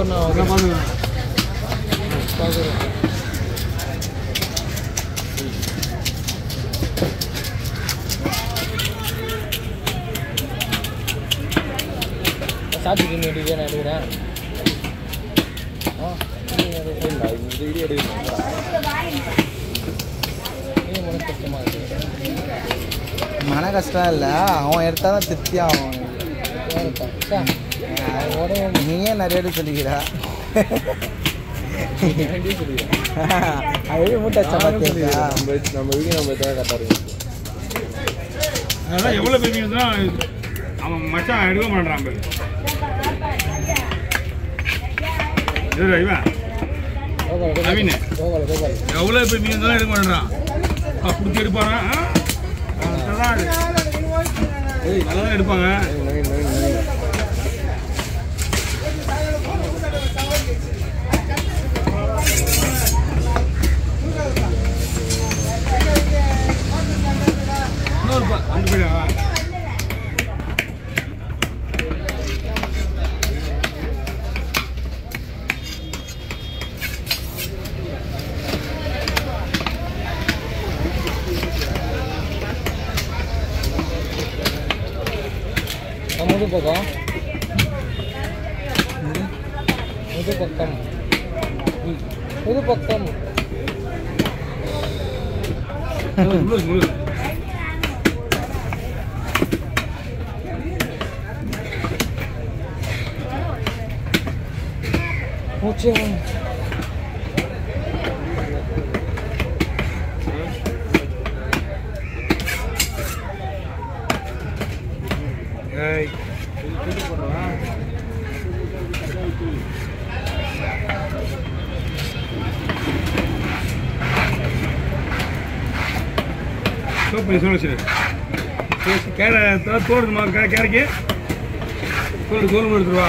சூப்பர்ண்ணா என்ன பண்ணுங்க பார்க்குறேன் சாப்பிட்டு வேண்டியது நான் எடுக்கிறேன் ஆ நீங்க எடுக்கிறீங்களா? இந்த வீடியோ எடுக்கிறீங்களா? நீங்க மனசு கஷ்டமா இருக்கு மன கஷ்டம் இல்லை அவன் எடுத்தா தான் திருப்தி ஆகும் வேறப்பா. சா, உடம்பு நீயே நிறைய பேர் சொல்லிக்கிறா வேண்டிய சொல்லிடுறேன் அது மூட்டை சப்பாத்தியா நம்ம நம்ம வீடியோ நம்ம எதாவது கரெக்டாக இருக்கு அதான் எவ்வளோ பெரிய மீன் தான் அவன் மச்சான் எடுக்க மாட்டான் பாரு இது இவன் கோபால் நவீன். கோபால் கோபால் எவ்வளோ பெரிய மீன் தான் எடுக்க மாட்டான் பிடிச்சி எடுப்பானா அதான் நல்லா தான் எடுப்பாங்க நவீன் நவீன் நவீன் இன்னொரு பா அந்த பேரா முது பக்கம் முது பக்கம் புது பக்கம் முழு முழு மூச்சு ஏய் சோப்பு சொல்ல சரி கேர தோடுமா கே கேரைக்கு தோடு தோல் எடுத்துருவா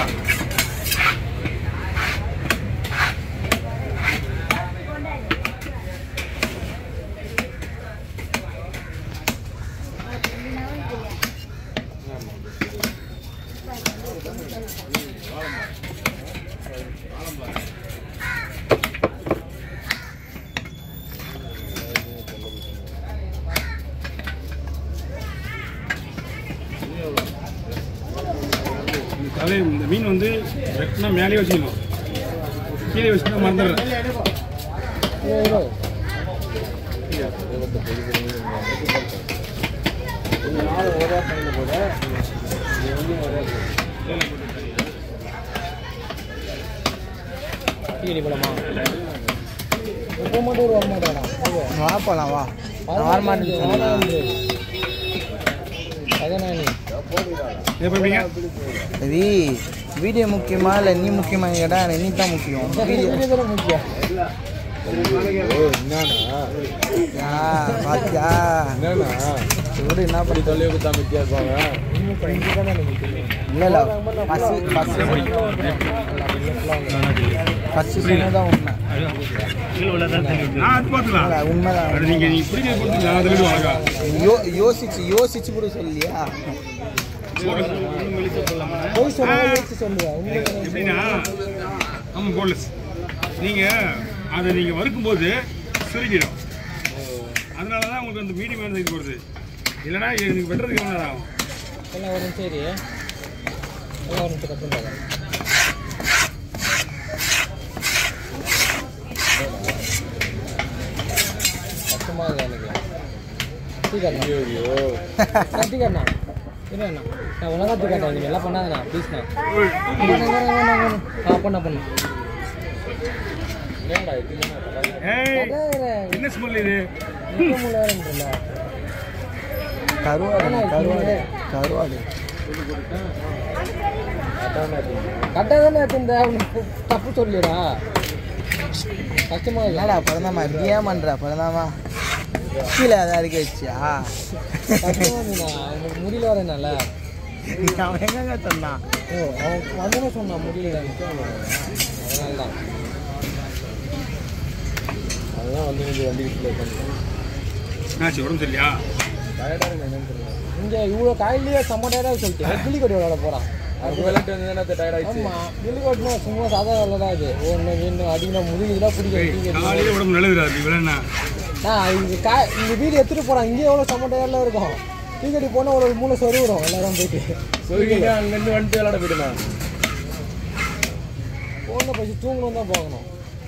இந்த தலை இந்த மீன் வந்து வெட்டினா மேலேயே வச்சுக்கணும் கீழே வச்சுட்டா மறந்துடுறேன் கீழே போலாமா இப்போ மட்டும் ஒரு வர மாட்டானா வா போலாம் வா நான் வரமாட்டேன்னு சொன்னேன் அதான் நீ எப்போ எப்படிங்க சரி வீடியோ முக்கியமா இல்லை நீ முக்கியமா கேட்டா எனக்கு நீ தான் முக்கியம் வீடியோ வீடியோ தானே முக்கியம் யா பாத்தியா விடு என்ன பண்ணி சொல்லி கொடுத்தா மித்தியா இருப்பாங்க இல்லை இல்லை ஃபஸ்ட்டு ஃபஸ்ட்டு ஃபஸ்ட்டு சொன்னதான் உண்மை நான் அது பார்த்துக்கலாம் இல்லை, உண்மைதான் அது நீங்கள் நீங்கள் பிடிக்க கொடுத்து நான் திருடுவோம் அழகா யோ யோசிச்சு யோசிச்சு கூட சொல்லியா போய் சொல்ல யோசிச்சு சொல்லுவேன் உண்மையை எப்படின்னா ஆமாம் போலஸ் நீங்கள் அதை நீங்கள் வறுக்கும்போது சுருக்கிடும் அதனால தான் உங்களுக்கு அந்த மீடியம் வேணும் இது வருது இல்லைன்னா எனக்கு வெட்டுறதுக்கு எவ்வளோ நேரம் ஆகும் எல்லாம் ஒரு நிமிஷம் இரு எல்லாம் ஒரு நிமிஷம் கற்றுண்டாங்க கஷ்டமா இருக்கு எனக்கு டீக்கண்ணா டீக்கண்ணா இல்லை அண்ணா நான் உலகா டீக்கண்ணா நீங்கள் எல்லாம் பண்ணாதண்ணா ப்ளீஸ்ண்ணா ஆ பண்ண பண்ண ஏய் என்ன ஸ்மெல் இது கருவாடு கருவாடு கருவாடு கரெக்டாக தானே இந்த தப்பு சொல்லிடா கஷ்டமா இல்லை என்னடா பிறந்தாமா இப்படியே பண்ற பிறந்தாமா கீழே அதை அடிக்க வச்சியா கஷ்டமா இருந்துண்ணா அவனுக்கு முடியல வரேனால அவன் எங்கங்க சொன்னான் ஓ அவன் வந்தனே சொன்னான் முடியல அதனால தான் அதுதான் வந்து இந்த வண்டி வீட்டில் உட்காந்து என்னாச்சு உடம்பு சரியா டயர்டாக இருக்கு என்னன்னு தெரியல இங்கே இவ்வளோ காயிலேயே செம்ம டயர்டாக சொல்லிட்டு கிளி கொடி விளையாட போகிறான் ஆமா கில்கோட்னா சும்மா சாதா வேலை தான் இது ஒன்று இன்னும் அடிக்கணும் முதுகுலாம் பிடிக்கும் காலையில் உடம்பு நல்லதுடா நீ விளையாடுனா நான் இங்கே கா இங்கே வீடு எடுத்துகிட்டு போகிறான் இங்கே எவ்வளோ செம்ம டயர்லாம் இருக்கும் டீக்கடி போனால் ஒரு மூணு சொருவிடும் எல்லாரும் போயிட்டு அங்கேருந்து வந்துட்டு விளாட போயிட்டுண்ணா போன பசி தூங்கணும் தான் போகணும்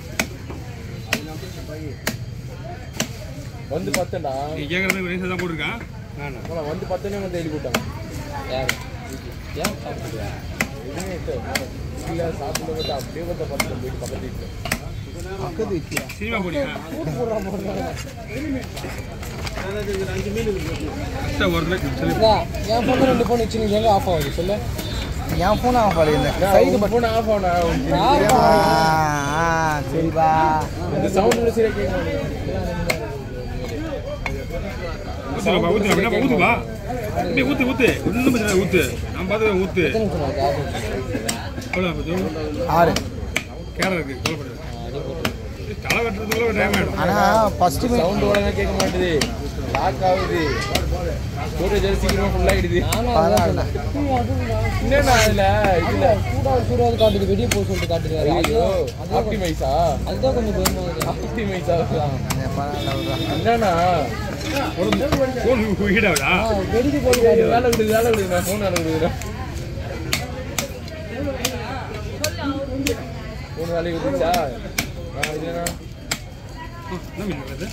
வந்து பார்த்தேன்டா நீ கேட்குறது ரேஸை தான் போட்டிருக்கான் ஆனா வந்து பார்த்தேனே வந்து எழுதி போட்டாங்க யார் ஏன் சாப்பிடுவா எதுவுமே இல்லை சாப்பிட வந்து அப்படியே வந்து பார்த்து போயிட்டு பக்கத்து வீட்டில் பக்கத்து வீட்டில் சினிமா போனியா கூட்டு போடுறான் போடுறாங்க கஷ்டம் வருது சரி என் ஃபோன் ரெண்டு ஃபோன் வச்சு நீங்கள் எங்கே ஆஃப் ஆகுது சொல்லு என் ஃபோன் ஆஃப் பண்ணியிருந்தேன் சைடு பட்டன் ஃபோன் ஆஃப் ஆனா யார் ஆ ஆ, சரிப்பா இந்த சவுண்ட் சரியா கேட்க மாட்டேங்குது ஊற்றுப்பா ஊற்று அப்படின்னா ஊற்றுப்பா அப்படியே ஊற்று ஊற்று ஒன்றும் பிரச்சனை இல்லை, ஊற்று நான் பார்த்து ஊற்று எத்தனை நிமிஷம் ஆகுது ஆஃப் ஆகுது அவ்வளோ கொஞ்சம் ஆறு கேரம் இருக்குது கவலைப்படுது தலை வெட்டுறதுக்குள்ள டைம் ஆகிடும் ஆனால் ஃபஸ்ட்டு சவுண்ட் ஒழுங்கா கேட்க மாட்டேது லாக் ஆகுது ஸ்டோரேஜ் சீக்கிரமா ஃபுல் ஆயிடுது நானும் பரவாயில்ல. அதான் சொன்னேன். என்னண்ணா அதுல இதுல சூடாக சூடாக காட்டுது வெளியே போக சொல்லிட்டு காட்டுது ஐயோ அதுதான் அதுதான் கொஞ்சம் ஆப்டிமைஸா அதுதான் கொஞ்சம் பயமா இருக்கு ஆப்டிமைஸா பரவாயில்ல என்னண்ணா ஃபோன் ஹீட் ஆகுதா ஆ, வெடிக்கு போய் காட்டுது. வேலை விடுது வேலை விடுது ஃபோன் வேலை விடுது ஃபோன் வேலை விடுச்சா இதுனா என்ன மீன் வருது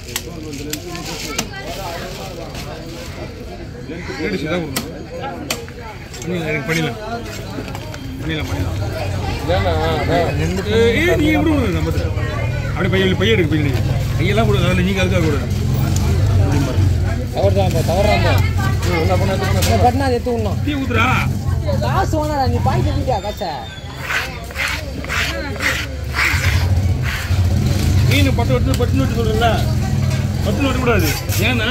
லேடிஸ் தான் கொடுக்கணும் பண்ணிடலாம் எனக்கு பண்ணிடலாம் பண்ணிடலாம் பண்ணிடலாம் என்னண்ணா அதான். ஏய், ஏய், நீங்க எப்படி கொடுங்க நம்ம அப்படியே பையன் பையன் இருக்கு பையன் கையெல்லாம் கொடுங்க அதில் நீங்கள் அதுக்காக கொடுங்க தவறுதான் பா, தவறுதான் பா. என்ன பண்ண என்ன பண்ண நான் கட்டினா அதை எடுத்து விடணும். டீ ஊத்துறா காசு வேணாடா நீ பாய் கட்டிட்டியா காசை மீன் பத்து வெட்டு பத்து வெட்டு சொல்கிறல பத்து வெட்டக்கூடாது ஏன்னா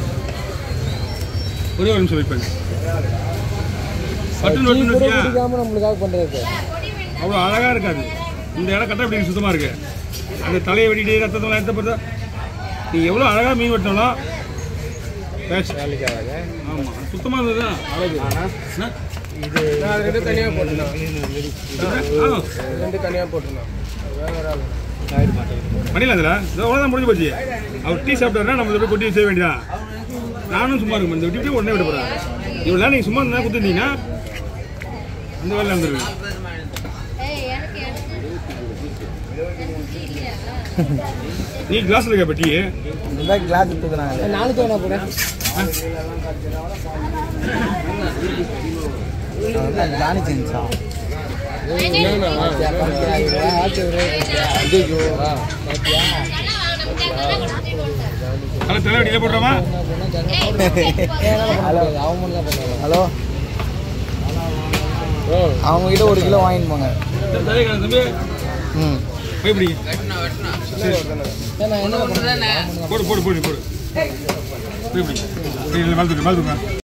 ஒரே ஒரு நிமிஷம் வெயிட் பண்ணு பத்து டீ வெட்டு கூட வச்சியா குடிக்காம நம்மளுக்காக பண்றது அவ்வளோ அழகாக இருக்காது இந்த இடம் கரெக்டாக இப்படி சுத்தமாக இருக்கு அந்த தலையை வெட்டிட்டு ரத்தத்தெல்லாம் எடுத்த பார்த்தா நீ எவ்வளோ அழகாக மீன் வெட்டணும் பேச்சு வேலைக்கு ஆகாது ஆமாம் சுத்தமாக இருந்தது தான் அழகு என்ன? நான் அது ரெண்டு தனியாக போட்டுருந்தேன் ஆ ரெண்டு தனியாக போட்டுருந்தேன் வேற ஒரு ஆள் பண்ணிடலாம் இதில் இது அவ்வளோதான் முடிஞ்சு போச்சு அவர் டீ சாப்பிட்டாருன்னா நம்ம இதை போய் கொட்டி செய்ய வேண்டியதா நானும் சும்மா இருக்கும் இந்த விட்டு உடனே விட போகிறேன் இவ்வளோ நீங்கள் சும்மா இருந்தால் கொடுத்துருந்தீங்கன்னா அந்த வேலை வந்துருக்கு நீ கிளாஸில் இருக்க டீ இந்த கிளாஸ் தூக்குறாங்களே நாளைக்கு வேணா போறேன் அதான் ஜானி செஞ்சா தலை தலை வெட்டியில் போட்டுறோமா அவன் மட்டும் தான் பண்ணுவாங்க ஹலோ அவங்க கிட்ட ஒரு கிலோ வாங்கிட்டு போங்க தலையை கலந்து தம்பி ம் போய் பிடிங்க சரி ஏன்னா என்ன பண்ணுறேன் போடு போடு போடு போடு போய் பிடிங்க மேலே தூக்கு மேலே தூக்க